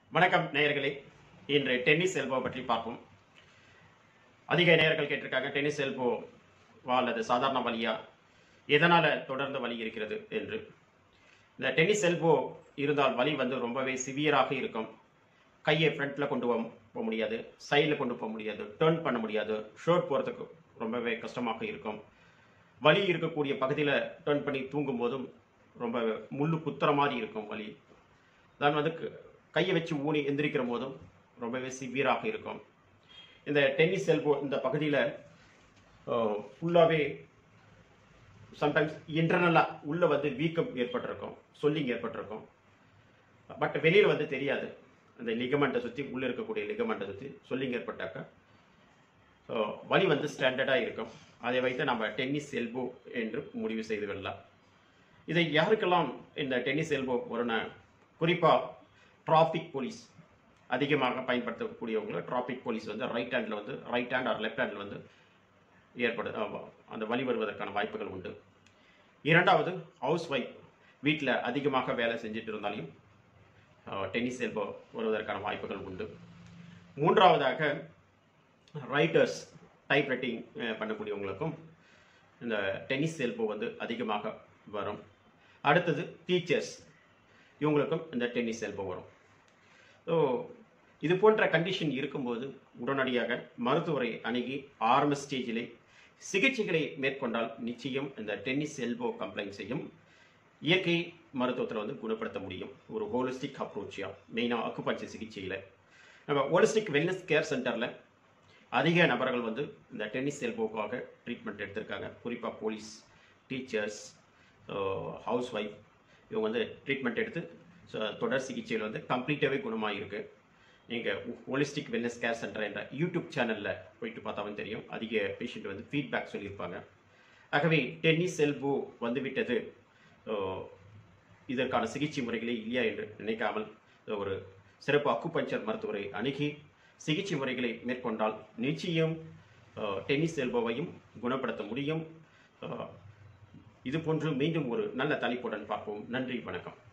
வணக்கம் நேயர்களே இன்று டென்னிஸ் எல்போ பற்றி பார்ப்போம் அதிக நேயர்கள் கேட்டிருக்காங்க டென்னிஸ் எல்போ வா அல்லது சாதாரண வலியா எதனால தொடர்ந்து வலி இருக்கிறது என்று இந்த டென்னிஸ் எல்போ இருந்தால் வலி வந்து ரொம்பவே சிவியராக இருக்கும் கையை ஃப்ரண்ட்ல கொண்டு போக போக முடியாது சைடில் கொண்டு போக முடியாது டேர்ன் பண்ண முடியாது ஷர்ட் போகிறதுக்கு ரொம்பவே கஷ்டமாக இருக்கும் வலி இருக்கக்கூடிய பகுதியில் டேர்ன் பண்ணி தூங்கும் போதும் ரொம்ப முள்ளு குத்துற மாதிரி இருக்கும் வலி தான் வந்து க- கையை வச்சு ஊனி எந்திரிக்கிற போதும் ரொம்பவே சிவியராக இருக்கும் இந்த டென்னிஸ் எல்போ இந்த பகுதியில் ஃபுல்லாகவே சம்டைம்ஸ் இன்டர்னலாக உள்ள வந்து வீக்கம் ஏற்பட்டிருக்கும் சொல்லிங் ஏற்பட்டிருக்கும் பட் வெளியில் வந்து தெரியாது அந்த லிகமெண்ட்டை சுற்றி உள்ளே இருக்கக்கூடிய லிகமெண்ட்டை சுற்றி சொல்லிங் ஏற்பட்டாக்கா ஸோ வலி வந்து ஸ்டாண்டர்டாக இருக்கும் அதை வைத்து நம்ம டென்னிஸ் எல்போ என்று முடிவு செய்து கொள்ளலாம் இதை யாருக்கெல்லாம் இந்த டென்னிஸ் எல்போ வரும்னா குறிப்பாக டிராஃபிக் போலீஸ் அதிகமாக பயன்படுத்தக்கூடியவங்க டிராஃபிக் போலீஸ் வந்து ரைட் ஹேண்டில் வந்து right hand or left handle வந்து ஏற்படு அஹ் அந்த வலி வருவதற்கான வாய்ப்புகள் உண்டு இரண்டாவது ஹவுஸ் ஒய்ஃப் வீட்டில் அதிகமாக வேலை செஞ்சுட்டு இருந்தாலையும் டென்னிஸ் எல்போ வருவதற்கான வாய்ப்புகள் உண்டு மூன்றாவதாக ரைட்டர்ஸ் டைப் ரைட்டிங் பண்ணக்கூடியவங்களுக்கும் இந்த டென்னிஸ் எல்போ வந்து அதிகமாக வரும் அடுத்தது டீச்சர்ஸ் இவங்களுக்கும் இந்த டென்னிஸ் எல்போ வரும் ஸோ இது போன்ற கண்டிஷன் இருக்கும்போது உடனடியாக மருத்துவரை அணுகி ஆரம்ப ஸ்டேஜிலே சிகிச்சைகளை மேற்கொண்டால் நிச்சயம் இந்த டென்னிஸ் எல்போ கம்ப்ளைண்ட்ஸையும் இயற்கை மருத்துவத்தில் வந்து குணப்படுத்த முடியும் ஒரு ஹோலிஸ்டிக் அப்ரோச்சியாக மெயினாக அக்குபஞ்சர் சிகிச்சையில் நம்ம ஹோலிஸ்டிக் வெல்னஸ் கேர் சென்டரில் அதிக நபர்கள் வந்து இந்த டென்னிஸ் எல்போக்காக ட்ரீட்மெண்ட் எடுத்திருக்காங்க குறிப்பாக போலீஸ் டீச்சர்ஸ் ஹவுஸ் ஒய்ஃப் இவங்க வந்து ட்ரீட்மெண்ட் எடுத்து ஸோ தொடர் சிகிச்சையில் வந்து கம்ப்ளீட்டாகவே குணமாக இருக்கு நீங்கள் ஹோலிஸ்டிக் வெல்னஸ் கேர் சென்டர் என்ற யூடியூப் சேனலில் போயிட்டு பார்த்தாலும் தெரியும் அதிக பேஷண்ட் வந்து ஃபீட்பேக் சொல்லியிருப்பாங்க ஆகவே டென்னிஸ் எல்போ வந்துவிட்டது ஸோ இதற்கான சிகிச்சை முறைகளே இல்லையா என்று நினைக்காமல் ஒரு சிறப்பு அக்குபஞ்சர் மருத்துவரை அணுகி சிகிச்சை முறைகளை மேற்கொண்டால் நிச்சயம் அஹ், டென்னிஸ் எல்போவையும் குணப்படுத்த முடியும் அஹ், இது போன்று மீண்டும் ஒரு நல்ல தலைப்புடன் பார்ப்போம் நன்றி வணக்கம்